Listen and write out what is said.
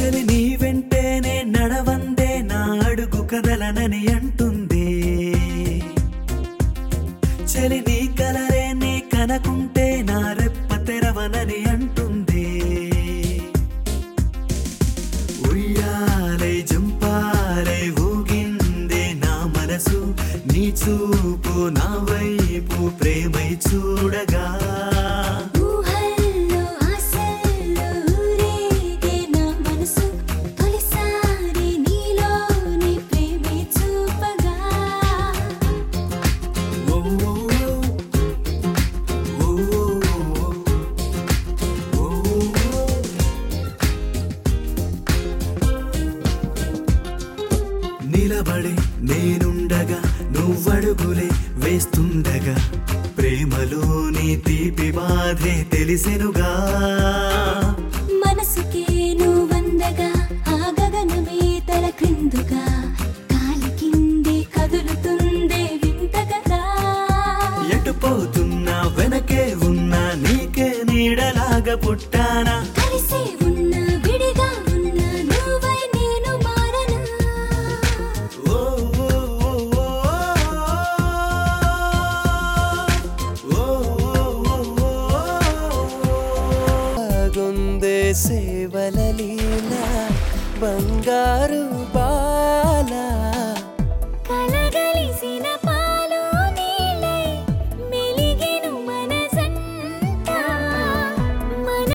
చెలి నీ వెంటేనే నడవందే నా అడుగు కదలనని అంటుంది చెలి నీ కలరే నీ కనకుంటే నా రెప్ప తెరవనని అంటుంది ఉయ్యాలై జంపాలై ఊగిందే నా మనసు నీ చూపు నా వైపు ప్రేమై చూడగా ఊహల్లో ఆశల్లో ఊరేగే నా మనసు తొలిసారి నీలోని ప్రేమే చూపగా ఓ ఓ ఓ ఓ నిలబడి నేనుండగా నువ్వడుగులే వేస్తుండగా ప్రేమలోని తీపి బాధే తెలిసెనుగా మనసుకే నువ్వందగా ఆ గగనమే తల క్రిందుగా కాలి కిందే కదులుతుందే వింత కదా ఎటు పోతున్నా వెనకే ఉన్నా నీకే నీడలాగా పుట్టానా కలిసే ఉన్న విడిగా ఉన్న నువ్వై నేను మారనా ఓ ఓ ఓ ఓ ఓ గుందే సేవల లీల బంగారు బా